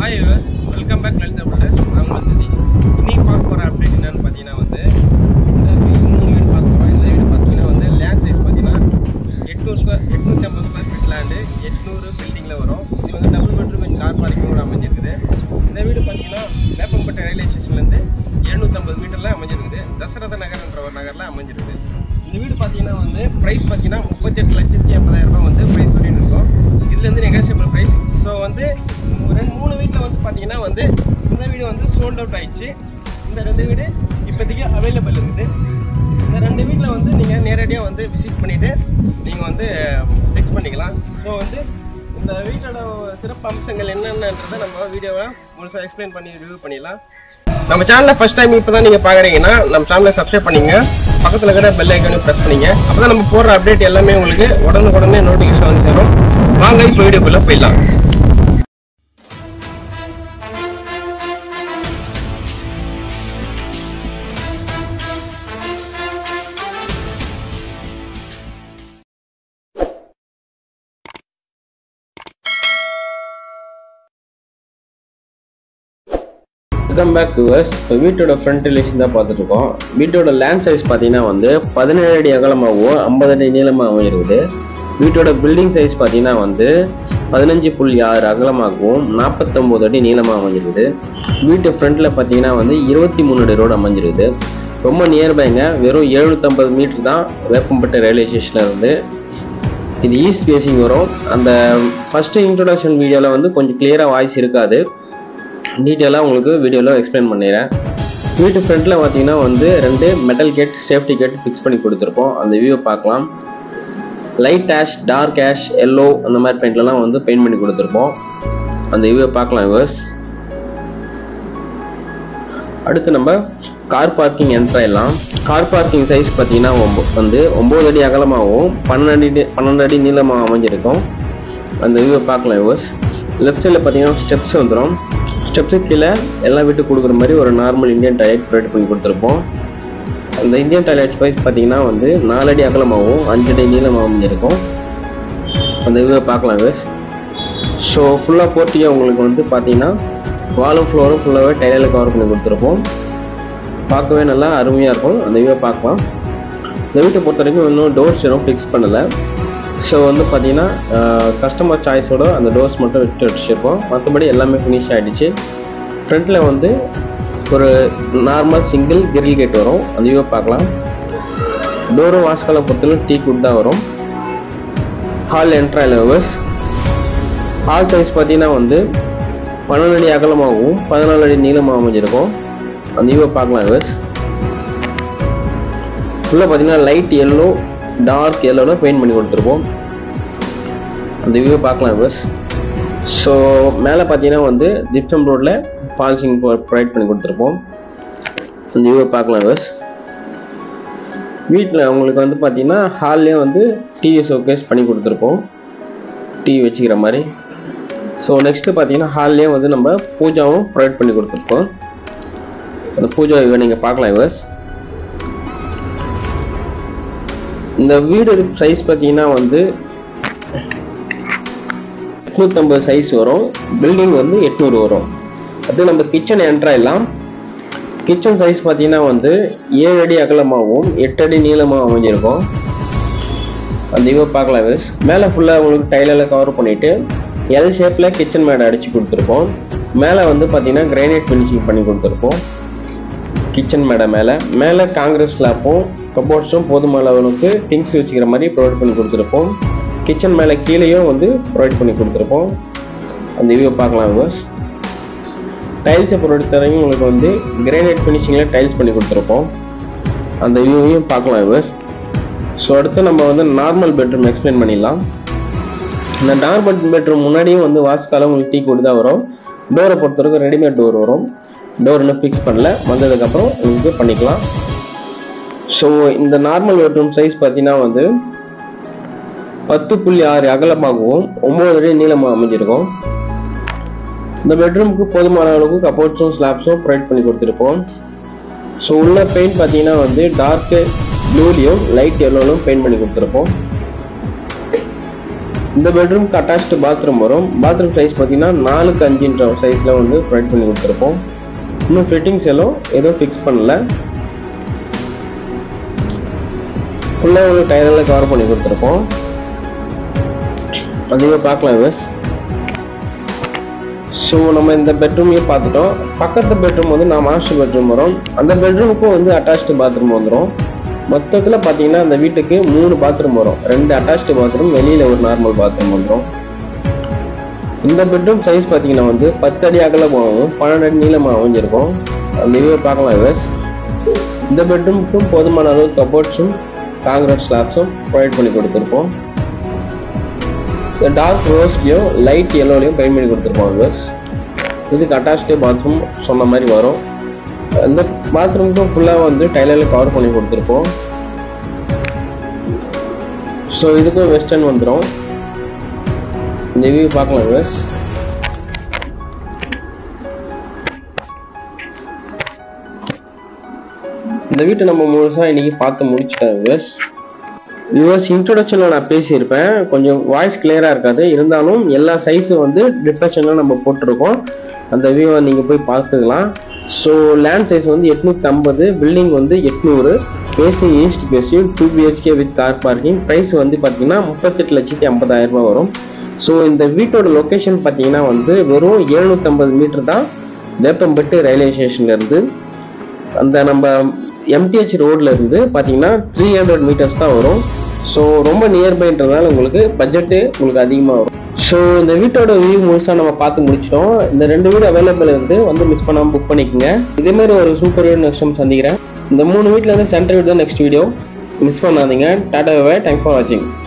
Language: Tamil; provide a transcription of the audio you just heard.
ஹாய் யூஸ் வெல்கம் பேக் லலிதா பிள்ளர் நான் உங்கள் திதி இன்னைக்கு பார்க்க போகிற அப்டேட் என்னன்னு பார்த்தீங்கன்னா வந்து இந்த வீ- மூணு வீடு பார்க்க போகிறோம் இந்த வீடு பார்த்தீங்கன்னா வந்து லேண்ட் சைஸ் பார்த்தீங்கன்னா எட்நூறு ஸ்கொயர் எட்நூற்றி ஐம்பது ஸ்கொயர் ஃபீட் லேண்டு எட்நூறு பில்டிங்கில் வரும் இது வந்து டபுள் பெட்ரூம் வித் கார் பார்க்கிங்கோட அமைஞ்சிருக்குது இந்த வீடு பார்த்தீங்கன்னா வேப்பம்பட்டை ரயில்வே ஸ்டேஷன்லேருந்து எழுநூற்றம்பது மீட்டரில் அமைஞ்சிருக்குது தசரத நகர்ன்ற ஒரு நகரில் அமைஞ்சிருக்குது இந்த வீடு பார்த்தீங்கன்னா வந்து ப்ரைஸ் பார்த்தீங்கன்னா முப்பத்தெட்டு லட்சத்தி ஐம்பதாயிரம் ரூபாய் வந்து ப்ரைஸ் சொல்லிட்டு இருக்கோம் இதுலேருந்து நெகோசியபிள் ப்ரைஸ் ஸோ வந்து ஒரு ரெண்டு மூணு வீட்டில் வந்து பார்த்தீங்கன்னா வந்து இந்த வீடு வந்து சோல்ட் அவுட் ஆயிடுச்சு இந்த ரெண்டு வீடு இப்போதைக்கு அவைலபிள் இருக்குது இந்த ரெண்டு வீட்டில் வந்து நீங்கள் நேரடியாக வந்து விசிட் பண்ணிவிட்டு நீங்கள் வந்து ஃபிக்ஸ் பண்ணிக்கலாம் ஸோ வந்து இந்த வீட்டோட சிறப்பு அம்சங்கள் என்னென்னன்றதை நம்ம வீடியோவை முழுசாக எக்ஸ்பிளைன் பண்ணி ரிவ்யூ பண்ணிடலாம் நம்ம சேனலை ஃபர்ஸ்ட் டைம் இப்போ தான் நீங்கள் பார்க்குறீங்கன்னா நம்ம சேனலை சப்ஸ்கிரைப் பண்ணிங்க பக்கத்தில் இருக்கிற பெல் ஐக்கானையும் ப்ரெஸ் பண்ணிங்க அப்போ தான் நம்ம போடுற அப்டேட் எல்லாமே உங்களுக்கு உடனுக்குடனே நோட்டிஃபிகேஷன் வந்து சேரும் வாங்க இப்போ வீடியோக்குள்ளே போயிடலாம் வெல்கம் பேக் டுவர்ஸ் இப்போ வீட்டோட ஃப்ரண்ட் ரிலேஷன் தான் பார்த்துட்டு இருக்கோம் வீட்டோட லேண்ட் சைஸ் பார்த்தீங்கன்னா வந்து பதினேழு அடி அகலமாகவும் ஐம்பது அடி நீளமாகவும் இருக்குது வீட்டோட பில்டிங் சைஸ் பார்த்தீங்கன்னா வந்து பதினஞ்சு புள்ளி ஆறு அகலமாகவும் நாற்பத்தொம்போது அடி நீளமாக அமைஞ்சிருக்குது வீட்டு ஃப்ரண்ட்டில் பார்த்தீங்கன்னா வந்து இருபத்தி மூணு அடி ரோடு அமைஞ்சிருக்குது ரொம்ப நியர்பைங்க வெறும் எழுநூற்றம்பது மீட்டர் தான் வேப்பம்பட்டு ரயில்வே ஸ்டேஷனில் இருந்து இது ஈஸ்ட் ஃபேசிங் வரும் அந்த ஃபஸ்ட்டு இன்ட்ரொடக்ஷன் வீடியோவில் வந்து கொஞ்சம் கிளியராக வாய்ஸ் இருக்காது டீட்டெயிலாக உங்களுக்கு வீடியோவில் எக்ஸ்பிளைன் பண்ணிடுறேன் வீட்டு ஃப்ரண்ட்டில் பார்த்தீங்கன்னா வந்து ரெண்டு metal gate safety gate fix பண்ணி கொடுத்துருப்போம் அந்த வியூவை பார்க்கலாம் light ash dark ash yellow அந்த மாதிரி பெயிண்ட்லலாம் வந்து பெயிண்ட் பண்ணி கொடுத்துருப்போம் அந்த வியூவை பார்க்கலாம் வியூவர்ஸ் அடுத்து நம்ம கார் பார்க்கிங் என்ட்ராயிடலாம் கார் பார்க்கிங் சைஸ் பார்த்தீங்கன்னா ஒம்ப வந்து ஒம்பது அடி அகலமாகவும் பன்னெண்டு அடி பன்னெண்டு அடி நீளமாக அமைஞ்சிருக்கும் அந்த வியூவை பார்க்கலாம் வியூவர்ஸ் லெஃப்ட் சைடில் பார்த்தீங்கன்னா ஸ்டெப்ஸ் வந்துடும் ஸ்டெப்ஸுக்கு கீழே எல்லா வீட்டுக்கு கொடுக்குற மாதிரி ஒரு நார்மல் இந்தியன் டாய்லெட் ப்ரொவைட் பண்ணி கொடுத்துருப்போம் அந்த இந்தியன் டாய்லெட் சைஸ் பார்த்தீங்கன்னா வந்து நாலடி அகலமாகவும் அஞ்சடி நீளமாகவும் இருக்கும் அந்த வியூவை பார்க்கலாம் வியூவர்ஸ் ஸோ ஃபுல்லாக போட்டியே உங்களுக்கு வந்து பார்த்தீங்கன்னா வாலும் ஃப்ளோரும் ஃபுல்லாகவே டைலில் கவர் பண்ணி கொடுத்துருப்போம் பார்க்கவே நல்லா அருமையாக இருக்கும் அந்த வியூவை பார்க்கலாம் இந்த வீட்டை பொறுத்த வரைக்கும் இன்னும் டோர்ஸ் எதுவும் ஃபிக்ஸ் பண்ணலை ஸோ வந்து பார்த்தீங்கன்னா கஸ்டமர் சாய்ஸோட அந்த டோர்ஸ் மட்டும் விட்டு வச்சுருக்கோம் மற்றபடி எல்லாமே ஃபினிஷ் ஆகிடுச்சு ஃப்ரண்ட்டில் வந்து ஒரு நார்மல் சிங்கிள் கிரில் கேட் வரும் அந்த வியூவை பார்க்கலாம் டோரும் வாஸ்காலை பொறுத்தவரை டீ குட் தான் வரும் ஹால் என்ட்ரா லெவர்ஸ் ஹால் சைஸ் பார்த்தீங்கன்னா வந்து பன்னெண்டு அடி அகலமாகவும் பதினாலு அடி நீளமாக அமைஞ்சிருக்கும் அந்த வியூவை பார்க்கலாம் விவர்ஸ் உள்ள பார்த்தீங்கன்னா லைட் எல்லோ டார்க் எல்லோவில் பெயிண்ட் பண்ணி கொடுத்துருப்போம் அந்த வியூவை பார்க்கலாம் விவர்ஸ் ஸோ மேலே பார்த்தீங்கன்னா வந்து ஜிப்சம் ரோட்டில் பாலிசிங் ப்ரொவைட் பண்ணி கொடுத்துருப்போம் அந்த வியூவை பார்க்கலாம் விவர்ஸ் வீட்டில் உங்களுக்கு வந்து பார்த்தீங்கன்னா ஹால்லேயே வந்து டிவி ஷோகேஸ் பண்ணி கொடுத்துருப்போம் டிவி வச்சுக்கிற மாதிரி ஸோ நெக்ஸ்ட்டு பார்த்தீங்கன்னா ஹால்லேயே வந்து நம்ம பூஜாவும் ப்ரொவைட் பண்ணி கொடுத்துருப்போம் அந்த பூஜா இவ நீங்கள் பார்க்கலாம் இவர்ஸ் இந்த வீடு சைஸ் பார்த்தீங்கன்னா வந்து எட்நூற்றம்பது சைஸ் வரும் பில்டிங் வந்து எட்நூறு வரும் அது நம்ம கிச்சன் என்ட்ராயிடலாம் கிச்சன் சைஸ் பார்த்தீங்கன்னா வந்து ஏழு அடி அகலமாகவும் எட்டு அடி நீளமாகவும் அமைஞ்சிருக்கும் அந்த இவ பார்க்கலாம் விஸ் மேலே ஃபுல்லாக உங்களுக்கு டைலில் கவர் பண்ணிவிட்டு எல் ஷேப்பில் கிச்சன் மேடை அடித்து கொடுத்துருப்போம் மேலே வந்து பார்த்தீங்கன்னா கிரைனைட் ஃபினிஷிங் பண்ணி கொடுத்துருப்போம் கிச்சன் மேடை மேலே மேலே காங்கிரஸ் ஸ்லாப்பும் கபோர்ட்ஸும் போதுமான அளவுக்கு திங்ஸ் வச்சுக்கிற மாதிரி ப்ரொவைட் பண்ணி கொடுத்துருப்போம் கிச்சன் மேலே கீழேயும் வந்து ப்ரொவைட் பண்ணி கொடுத்துருப்போம் அந்த வியூவை பார்க்கலாம் விவர்ஸ் டைல்ஸை பொறுத்தவரைக்கும் உங்களுக்கு வந்து கிரைனைட் ஃபினிஷிங்கில் டைல்ஸ் பண்ணி கொடுத்துருப்போம் அந்த வியூவையும் பார்க்கலாம் விவர்ஸ் ஸோ அடுத்து நம்ம வந்து நார்மல் பெட்ரூம் எக்ஸ்பிளைன் பண்ணிடலாம் இந்த நார்மல் பெட்ரூம் முன்னாடியும் வந்து வாஸ்காலம் உங்களுக்கு டீ கூடு தான் வரும் டோரை பொறுத்தவரைக்கும் ரெடிமேட் டோர் வரும் டோர் இன்னும் ஃபிக்ஸ் பண்ணல வந்ததுக்கப்புறம் உங்களுக்கு பண்ணிக்கலாம் ஸோ இந்த நார்மல் பெட்ரூம் சைஸ் பார்த்தீங்கன்னா வந்து பத்து புள்ளி ஆறு அகலமாகவும் ஒம்பது அடி நீளமாக அமைஞ்சிருக்கும் இந்த பெட்ரூமுக்கு போதுமான அளவுக்கு கபோர்ட்ஸும் ஸ்லாப்ஸும் ப்ரொவைட் பண்ணி கொடுத்துருப்போம் ஸோ உள்ள பெயிண்ட் பார்த்தீங்கன்னா வந்து டார்க்கு ப்ளூலையும் லைட் எல்லோலையும் பெயிண்ட் பண்ணி கொடுத்துருப்போம் இந்த பெட்ரூம்க்கு அட்டாச்டு பாத்ரூம் வரும் பாத்ரூம் சைஸ் பார்த்தீங்கன்னா நாலுக்கு அஞ்சுன்ற சைஸில் வந்து ப்ரொவைட் பண்ணி கொடுத்துருப்போம் இன்னும் ஃபிட்டிங்ஸ் எல்லாம் எதுவும் ஃபிக்ஸ் பண்ணல ஃபுல்லாக வந்து டயரில் கவர் பண்ணி கொடுத்துருக்கோம் அதுவே பார்க்கலாம் விஸ் ஸோ நம்ம இந்த பெட்ரூமையும் பார்த்துட்டோம் பக்கத்து பெட்ரூம் வந்து நான் மாஸ்டர் பெட்ரூம் வரும் அந்த பெட்ரூமுக்கும் வந்து அட்டாச்டு பாத்ரூம் வந்துடும் மொத்தத்தில் பார்த்தீங்கன்னா அந்த வீட்டுக்கு மூணு பாத்ரூம் வரும் ரெண்டு அட்டாச்டு பாத்ரூம் வெளியில் ஒரு நார்மல் பாத்ரூம் வந்துடும் இந்த பெட்ரூம் சைஸ் பார்த்தீங்கன்னா வந்து பத்து அடி அகலமாகவும் பன்னெண்டு அடி நீளமாக அமைஞ்சிருக்கும் அந்த வியூவை பார்க்கலாம் விவஸ் இந்த பெட்ரூமுக்கும் போதுமான அளவு கபோர்ட்ஸும் காங்கிரட் ஸ்லாப்ஸும் ப்ரொவைட் பண்ணி கொடுத்துருப்போம் டார்க் ரோஸ்லையும் லைட் எல்லோலையும் பெயிண்ட் பண்ணி கொடுத்துருப்போம் விவஸ் இதுக்கு அட்டாச்டு பாத்ரூம் சொன்ன மாதிரி வரும் இந்த பாத்ரூமுக்கும் ஃபுல்லாக வந்து டைலரில் கவர் பண்ணி கொடுத்துருப்போம் ஸோ இதுக்கும் வெஸ்டர்ன் வந்துடும் இந்த வியூ பார்க்கலாம் விவஸ் இந்த வீட்டை நம்ம முழுசாக இன்னைக்கு பார்த்து முடிச்சிட்டேன் விவஸ் வியூவர்ஸ் இன்ட்ரோடக்ஷனில் நான் பேசியிருப்பேன் கொஞ்சம் வாய்ஸ் கிளியராக இருக்காது இருந்தாலும் எல்லா சைஸும் வந்து டிப்ரெஷனில் நம்ம போட்டிருக்கோம் அந்த வியூவை நீங்கள் போய் பார்த்துக்கலாம் ஸோ லேண்ட் சைஸ் வந்து எட்நூற்றி ஐம்பது பில்டிங் வந்து எட்நூறு பேசிங் ஈஸ்ட் பேசியும் two BHK with car parking price வந்து பார்த்தீங்கன்னா முப்பத்தெட்டு லட்சத்தி ஐம்பதாயிரம் ரூபாய் வரும் ஸோ இந்த வீட்டோட லொக்கேஷன் பார்த்தீங்கன்னா வந்து வெறும் எழுநூற்றம்பது மீட்டர் தான் வேப்பம்பட்டு ரயில்வே ஸ்டேஷன்லேருந்து அந்த நம்ம எம்டிஹெச் ரோட்ல இருந்து பார்த்தீங்கன்னா த்ரீ ஹண்ட்ரட் மீட்டர்ஸ் தான் வரும் ஸோ ரொம்ப நியர்பைன்றதுனால உங்களுக்கு பட்ஜெட்டு உங்களுக்கு அதிகமாக வரும் ஸோ இந்த வீட்டோட வியூ முழுசாக நம்ம பார்த்து முடிச்சிட்டோம் இந்த ரெண்டு வீடு அவைலபிள் இருந்து வந்து மிஸ் பண்ணாமல் புக் பண்ணிக்கோங்க இதே மாதிரி ஒரு சூப்பர் வீடு நெக்ஸ்ட் டைம் சந்திக்கிறேன் இந்த மூணு வீட்டில் இருந்து சென்டர் வீடு தான் நெக்ஸ்ட் வீடியோ மிஸ் பண்ணாதீங்க டாடா பாய் தேங்க்ஸ் ஃபார் வாட்சிங்